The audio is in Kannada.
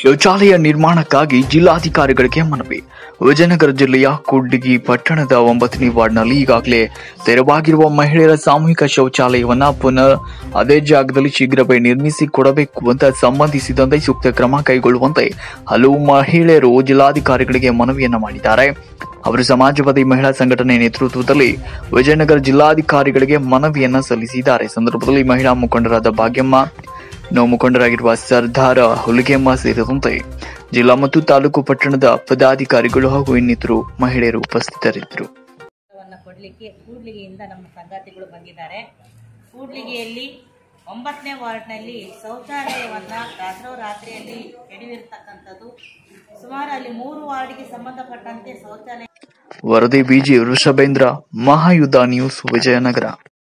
ಶೌಚಾಲಯ ನಿರ್ಮಾಣಕ್ಕಾಗಿ ಜಿಲ್ಲಾಧಿಕಾರಿಗಳಿಗೆ ಮನವಿ ವಿಜಯನಗರ ಜಿಲ್ಲೆಯ ಕೂಡ್ಲಿಗಿ ಪಟ್ಟಣದ ಒಂಬತ್ತನೇ ವಾರ್ಡ್ನಲ್ಲಿ ಈಗಾಗಲೇ ತೆರವಾಗಿರುವ ಮಹಿಳೆಯರ ಸಾಮೂಹಿಕ ಶೌಚಾಲಯವನ್ನ ಪುನಃ ಅದೇ ಜಾಗದಲ್ಲಿ ಶೀಘ್ರವೇ ನಿರ್ಮಿಸಿ ಕೊಡಬೇಕು ಅಂತ ಸಂಬಂಧಿಸಿದಂತೆ ಸೂಕ್ತ ಕ್ರಮ ಕೈಗೊಳ್ಳುವಂತೆ ಹಲವು ಮಹಿಳೆಯರು ಜಿಲ್ಲಾಧಿಕಾರಿಗಳಿಗೆ ಮನವಿಯನ್ನ ಮಾಡಿದ್ದಾರೆ ಅವರು ಸಮಾಜವಾದಿ ಮಹಿಳಾ ಸಂಘಟನೆ ನೇತೃತ್ವದಲ್ಲಿ ವಿಜಯನಗರ ಜಿಲ್ಲಾಧಿಕಾರಿಗಳಿಗೆ ಮನವಿಯನ್ನ ಸಲ್ಲಿಸಿದ್ದಾರೆ ಈ ಸಂದರ್ಭದಲ್ಲಿ ಮಹಿಳಾ ಮುಖಂಡರಾದ ಭಾಗ್ಯಮ್ಮ ನಾವು ಮುಖಂಡರಾಗಿರುವ ಸರ್ದಾರ ಹುಲಿಗೆಮ್ಮ ಸೇರಿದಂತೆ ಜಿಲ್ಲಾ ಮತ್ತು ತಾಲೂಕು ಪಟ್ಟಣದ ಪದಾಧಿಕಾರಿಗಳು ಹಾಗೂ ಇನ್ನಿತರು ಮಹಿಳೆಯರು ಉಪಸ್ಥಿತರಿದ್ದರು ವನ್ನು ಕೊಡಲಿಕ್ಕೆ ಕೂಡ್ಲಿಗೆಯಿಂದ ನಮ್ಮ ಸಂಗಾತಿಗಳು ಬಂದಿದ್ದಾರೆ ಕೂಡ್ಲಿಗೆಯಲ್ಲಿ ಒಂಬತ್ತನೇ ವಾರ್ಡ್ನಲ್ಲಿ ಶೌಚಾಲಯವನ್ನು ರಾತ್ರೋರಾತ್ರಿಯಲ್ಲಿ ಕೆಡವಿರ್ತಕ್ಕಂಥದ್ದು ಸುಮಾರು ಅಲ್ಲಿ ಮೂರು ವಾರ್ಡ್ಗೆ ಸಂಬಂಧಪಟ್ಟಂತೆ ಶೌಚಾಲಯ ವರದಿ ಬಿಜಿ ವೃಷಭೇಂದ್ರ ಮಹಾಯುದ್ಧ ನ್ಯೂಸ್ ವಿಜಯನಗರ